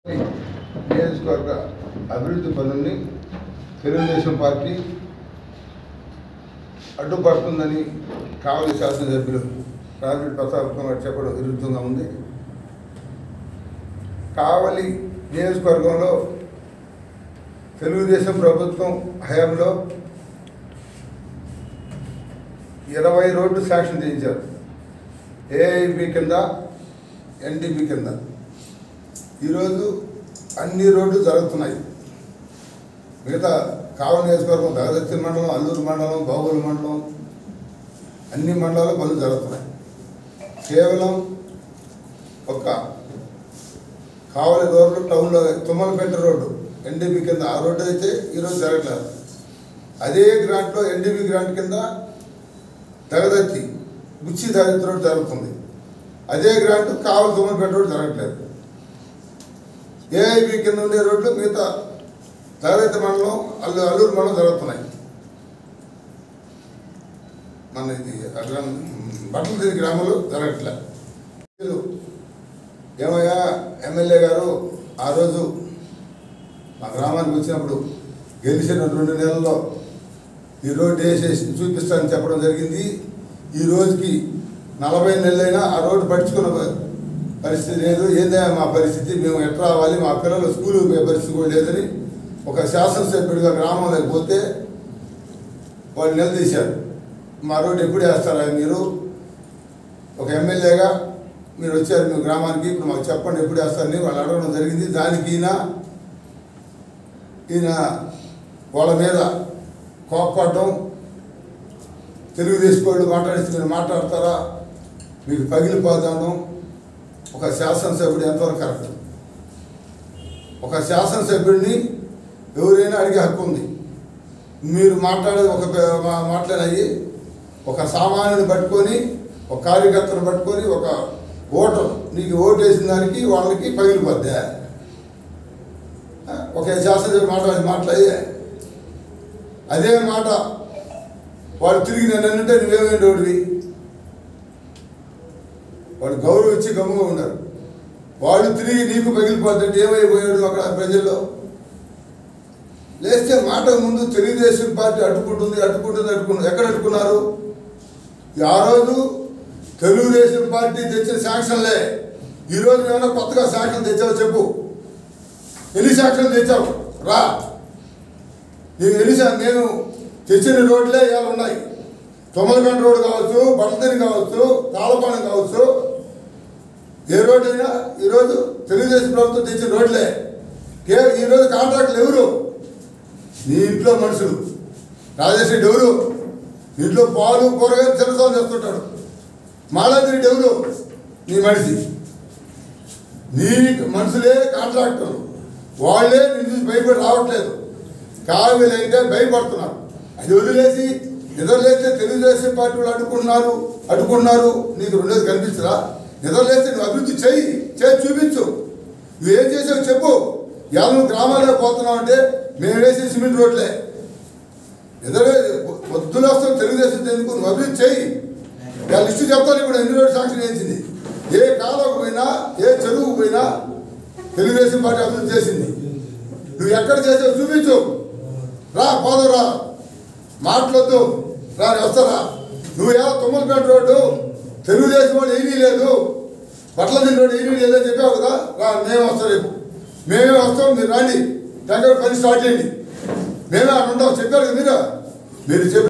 నియోజకవర్గ అభివృద్ధి పనుల్ని తెలుగుదేశం పార్టీ అడ్డుపడుతుందని కావలి శాసనసభ్యులు రాజుడి ప్రతాప్ కుమార్ చెప్పడం విరుద్ధంగా ఉంది కావలి నియోజకవర్గంలో తెలుగుదేశం ప్రభుత్వం హయాంలో ఇరవై రోడ్లు శాంక్షన్ చేయించారు ఏఐబి కింద ఎన్డీపీ కింద ఈరోజు అన్ని రోడ్లు జరుగుతున్నాయి మిగతా కావలి నియోజకవర్గం దగదత్తి మండలం అల్లూరు మండలం బాగోలు మండలం అన్ని మండలాలు పనులు జరుగుతున్నాయి కేవలం ఒక కావలి రోడ్డు టౌన్లో తుమ్మలపేట రోడ్డు ఎన్డీపీ కింద ఆ రోడ్డు అయితే ఈరోజు జరగట్లేదు అదే గ్రాంట్లో ఎన్డీపీ గ్రాంట్ కింద దగదత్తి బుచ్చి దగదత్తి రోడ్డు జరుగుతుంది అదే గ్రాంట్ కావలి తుమ్మలపేట రోడ్డు జరగట్లేదు ఏఐబి కింద ఉండే రోడ్లు మిగతా దగదత్తి మండలం అల్లు అల్లూరు మండలం జరుగుతున్నాయి మన ఇది అక్కడ బట్టల తిరిగి గ్రామంలో జరగట్లే వీళ్ళు ఏమయ్యా ఎమ్మెల్యే గారు ఆ రోజు మా గ్రామానికి వచ్చినప్పుడు గెలిచిన రెండు నెలల్లో ఈ రోడ్డు వేసేసి చూపిస్తానని చెప్పడం జరిగింది ఈ రోజుకి నలభై నెలలైనా ఆ రోడ్డు పట్టించుకున్న ప- పరిస్థితి లేదు ఏందా మా పరిస్థితి మేము ఎట్లా రావాలి మా పిల్లలు స్కూల్ పోయే పరిస్థితి కూడా లేదని ఒక శాసనసభ్యుడిగా గ్రామంలోకి పోతే వాళ్ళు నిలదీశారు మా రోడ్డు ఎప్పుడు వేస్తారా మీరు ఒక ఎమ్మెల్యేగా మీరు వచ్చారు మీ గ్రామానికి ఇప్పుడు మాకు చెప్పండి ఎప్పుడు వేస్తారని వాళ్ళు అడగడం జరిగింది దానికి ఈయన ఈయన వాళ్ళ మీద కోప్పడడం తెలుగుదేశం వాళ్ళు మాట్లాడిస్తే మీరు మాట్లాడతారా మీకు పగిలిపోతాను ఒక శాసనసభ్యుడు ఎంతవరకు కరెక్ట్ ఒక శాసనసభ్యుడిని ఎవరైనా అడిగే హక్కు ఉంది మీరు మాట్లాడేది ఒక పే- మా- మాట్లాడయి ఒక సామాన్యుని పట్టుకొని ఒక కార్యకర్తను పట్టుకొని ఒక ఓటర్ నీకు ఓటు వేసిన దానికి వాళ్ళకి పగిలిపోద్దా ఆ, ఒక శాసనసభ్యుడు మాట్లాడి మాట్లాడి అదే మాట వాడు తిరిగి నన్ను అంటే నువ్వేమేంటి వాడివి వాడు గౌరవం ఇచ్చి గమ్ముగా ఉన్నారు వాడు తిరిగి నీకు పగిలిపోతుంటే ఏమైపోయాడు అక్కడ ప్రజల్లో లేస్తే మాట ముందు తెలుగుదేశం పార్టీ అడ్డుకుంటుంది అడ్డుకుంటుంది అడ్డుకుంటుంది ఎక్కడ అడ్డుకున్నారు ఆ రోజు తెలుగుదేశం పార్టీ తెచ్చిన శాంక్షన్లే ఈ రోజు ఏమైనా కొత్తగా శాంక్షన్ తెచ్చావు చెప్పు ఎన్ని శాంక్షన్లు తెచ్చావు రా నేను ఎన్ని శా- నేను తెచ్చిన రోడ్లే ఇవాళ ఉన్నాయి తొమ్మలగంట రోడ్ కావచ్చు బట్టదని కావచ్చు తాళపాలెం కావచ్చు ఏ రోడ్ అయినా ఈరోజు తెలుగుదేశం ప్రభుత్వం తెచ్చిన రోడ్లే కే ఈరోజు కాంట్రాక్టులు ఎవరు నీ ఇంట్లో మనుషులు రాజేష్ రెడ్డి ఎవరు ఇంట్లో పాలు కూరగాయలు చిరసాలు చేస్తుంటాడు మాలాదిరెడ్డి ఎవరు నీ మనిషి నీ మనుషులే కాంట్రాక్టర్లు వాళ్ళే నేను చూసి భయపడి రావట్లేదు కావిలు అయితే భయపడుతున్నారు అది వదిలేసి నిద్రలేస్తే తెలుగుదేశం పార్టీ వాళ్ళు అడ్డుకుంటున్నారు అడ్డుకుంటున్నారు నీకు రెండోది కనిపించరా నిద్రలేస్తే నువ్వు అభివృద్ధి చెయ్యి చేసి చూపించు నువ్వేం చేసావు చెప్పు ఇవాళ నువ్వు గ్రామాలకు పోతున్నావు అంటే మేము వేసే సిమెంట్ రోడ్లే నిద్రలే పొద్దున వస్తాం తెలుగుదేశం ఎందుకు నువ్వు అభివృద్ధి చెయ్యి ఇవాళ లిస్టు చెప్తాను ఇప్పుడు ఎన్ని రోడ్డు శాంక్షన్ చేసింది ఏ కాలువకు పోయినా ఏ చెరువుకు పోయినా తెలుగుదేశం పార్టీ అభివృద్ధి చేసింది నువ్వు ఎక్కడ చేసావు చూపించు రా పోదు రా మాట్లాడద్దు రా నేను వస్తారా నువ్వు ఎలా తుమ్మలపేట రోడ్డు తెలుగుదేశం వాళ్ళు ఏమీ లేదు బట్టల దిండి రోడ్డు ఏమీ లేదని చెప్పావు కదా రా మేము వస్తాం రేపు మేమే వస్తాం మీరు రండి దగ్గర పని స్టార్ట్ చేయండి మేమే అక్కడ ఉంటాం చెప్పారు కదా మీరు మీరు చెప్పి